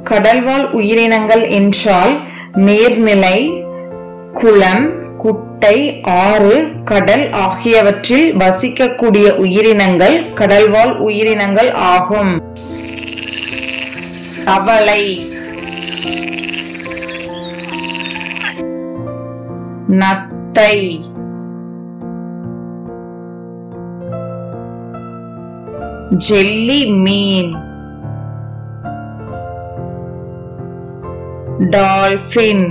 கடல்வாழ் உயிரினங்கள் என்றால் நீர்நிலை குளம் குட்டை ஆறு கடல் ஆகியவற்றில் வசிக்கக்கூடிய உயிரினங்கள் கடல்வாழ் உயிரினங்கள் ஆகும் தவளை நத்தை ஜெல்லி மீன் டால்பின்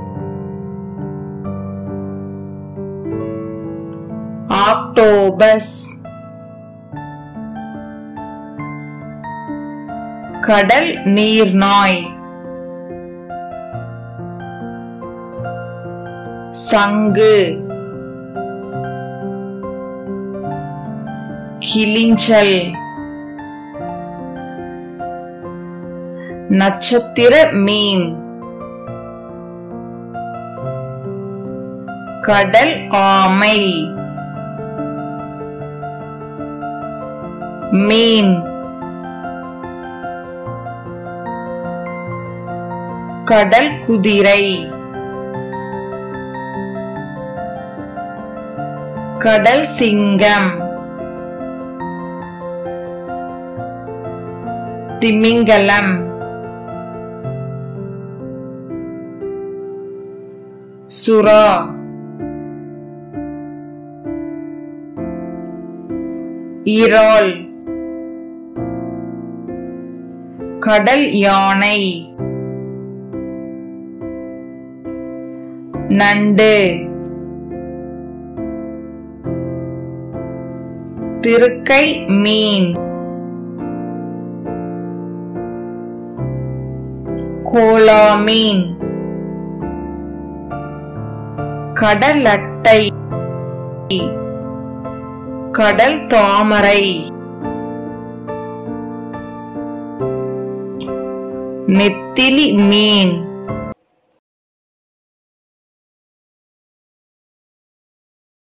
ஆக்டோபஸ் கடல் நீர்நாய் சங்கு கிளிஞ்சல் நட்சத்திர மீன் கடல் ஆமை மீன் கடல் குதிரை கடல் சிங்கம் திமிங்கலம் சுறா ஈரால் கடல் யானை நண்டு திருக்கை மீன் கோலா மீன் கடலட்டை கடல் தாமரை நெத்திலி மீன்